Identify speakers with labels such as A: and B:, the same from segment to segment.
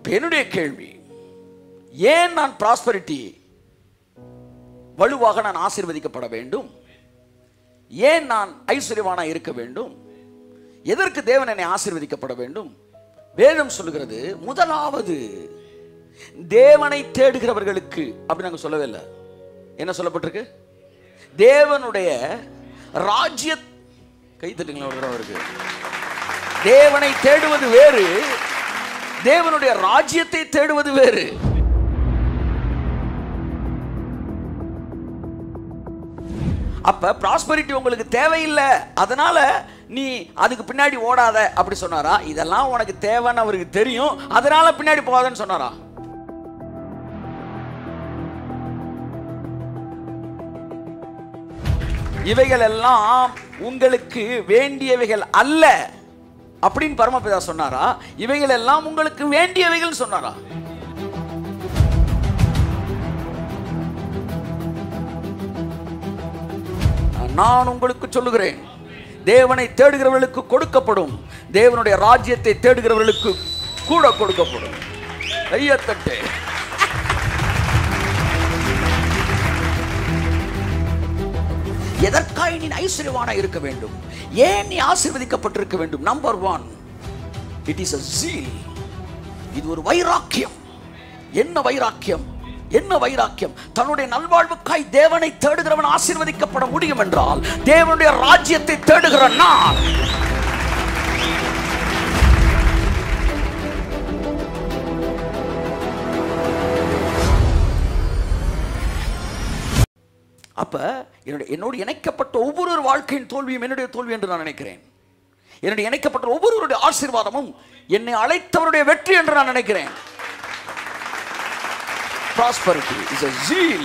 A: இப்ப என்னுடைய கேள்வி ஏன் நான் ப்ராஸ்பரிட்டி வலுவாக நான் ஆசீர்வதிக்கப்பட வேண்டும் ஏன் நான் ஐஸ்வர்யவானா இருக்க வேண்டும் எதற்கு தேவன் என்னை ஆசீர்வதிக்கப்பட வேண்டும் வேதம் சொல்லுகிறது முதலாவது தேவனை தேடுகிறவர்களுக்கு அப்படி நாங்க சொல்லவே இல்லை என்ன சொல்லப்பட்டிருக்கு தேவனுடைய ராஜ்ய கை தட்டுங்களா ஒரு தடவை அவருக்கு தேவனை தேடுவது வேறு தேவனுடைய ராஜ்யத்தை தேடுவது வேறு அப்ப ப்ராஸ்பரிட்டி உங்களுக்கு தேவையில்லை அதனால நீ அதுக்கு பின்னாடி ஓடாத அப்படி சொன்னாரா இதெல்லாம் உனக்கு தேவைன்னு அவருக்கு தெரியும் அதனால பின்னாடி போகாதன்னு சொன்னாரா இவைகள் எல்லாம் உங்களுக்கு வேண்டியவைகள் அல்ல அப்படின்னு பரமபிதா சொன்னாரா இவைகள் எல்லாம் உங்களுக்கு வேண்டியவைகள் சொன்னாரா நான் உங்களுக்கு சொல்லுகிறேன் தேவனை தேடுகிறவர்களுக்கு கொடுக்கப்படும் தேவனுடைய ராஜ்யத்தை தேடுகிறவர்களுக்கு கூட கொடுக்கப்படும் ஐயத்தட்டு எதற்காய் நீ ஐஸ்வர்யவானா இருக்க வேண்டும் ஏன் நீ ஆசீர்வதிக்கப்பட்டிருக்க வேண்டும் number one it is a zeal இது ஒரு வைராக்கியம் என்ன வைராக்கியம் என்ன வைராக்கியம் தன்னுடைய நல்வாழ்வுக்காய் தேவனை தேடுகிறவன் ஆசீர்வதிக்கப்பட முடியும் என்றால் தேவனுடைய ராஜ்யத்தை தேடுகிற நான் அப்ப என்னுடைய என்னோடு இணைக்கப்பட்ட ஒவ்வொரு வாழ்க்கையின் தோல்வியும் என்னுடைய தோல்வி என்று நான் நினைக்கிறேன் என்னுடைய இணைக்கப்பட்ட ஒவ்வொருவருடைய ஆசீர்வாதமும் என்னை அழைத்தவருடைய வெற்றி என்று நான் நினைக்கிறேன் prosperity is a zeal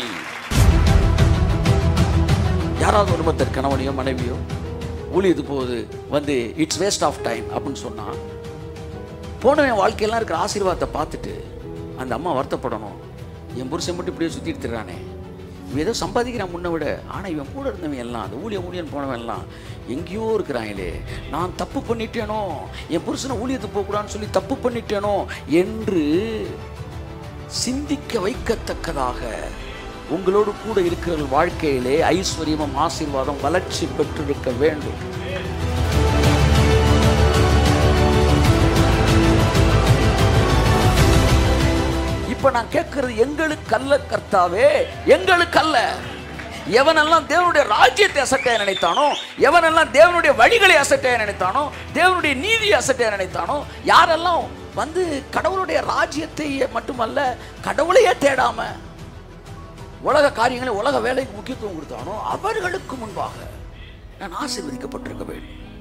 A: யாராவது குடும்பத்திற்கு கணவனையோ மனைவியோ ஊழியது போகுது வந்து இட்ஸ் வேஸ்ட் ஆஃப் டைம் அப்படின்னு சொன்னா போனவன் வாழ்க்கையெல்லாம் இருக்கிற ஆசீர்வாதத்தை பார்த்துட்டு அந்த அம்மா வருத்தப்படணும் என் புருஷன் மட்டும் இப்படியே சுற்றிட்டு திரிறானே இவன் ஏதோ சம்பாதிக்கிறான் முன்னை விட ஆனால் இவன் கூட இருந்தவன் எல்லாம் அந்த ஊழிய ஊழியன் போனவன் எல்லாம் எங்கேயோ இருக்கிறாங்களே நான் தப்பு பண்ணிட்டேனோ என் புருஷனை ஊழியத்துக்கு போகக்கூடாதுன்னு சொல்லி தப்பு பண்ணிட்டேனோ என்று சிந்திக்க வைக்கத்தக்கதாக உங்களோடு கூட இருக்கிற வாழ்க்கையிலே ஐஸ்வர்யமும் ஆசீர்வாதம் வளர்ச்சி பெற்றிருக்க வேண்டும் இப்ப நான் கேட்கிறது எங்களுக்கு அல்ல கர்த்தாவே எங்களுக்கு அல்ல எவனெல்லாம் தேவனுடைய ராஜ்யத்தை அசட்டைய நினைத்தானோ எவனெல்லாம் தேவனுடைய வழிகளை அசட்டைய நினைத்தானோ தேவனுடைய நீதியை அசட்டைய நினைத்தானோ யாரெல்லாம் வந்து கடவுளுடைய ராஜ்யத்தை மட்டுமல்ல கடவுளையே தேடாம உலக காரியங்களை உலக வேலைக்கு முக்கியத்துவம் கொடுத்தானோ அவர்களுக்கு முன்பாக நான் ஆசீர்வதிக்கப்பட்டிருக்க வேண்டும்